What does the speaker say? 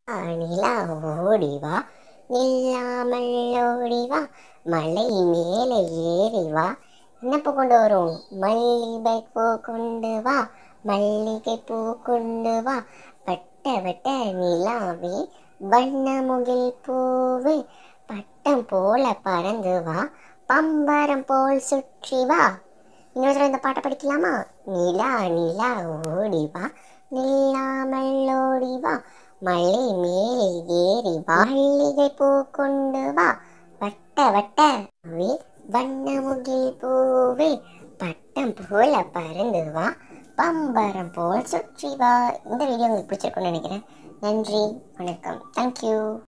நிலா ஓடி வா நில்லாமல் ஓடி வா மலை மேலே ஏறி வா என்ன பூ கொண்டு வரும் மல்லிகை பூ கொண்டு வா மல்லிகை பூ கொண்டு வா வட்ட வட்ட நிலாவே வண்ணமுகில் பூவே பட்டம் போல பறந்து வா பம்பரம் போல் சுற்றி வா இன்னொரு தடவை இந்த பாட்டை படிக்கலாமா நிலா நிலா ஓடி வா நில்லாமல் ஓடி வா மலை மேலே ஏறி வா மல்லிகை பூ கொண்டு வா வட்ட வட்ட வே வண்ணமுகில் பூவே பட்டம் போல பறந்து வா பம்பரம் போல் சுற்றி வா இந்த வீடியோ உங்களுக்கு பிடிச்சிருக்கும்னு நினைக்கிறேன் நன்றி வணக்கம் தேங்க்யூ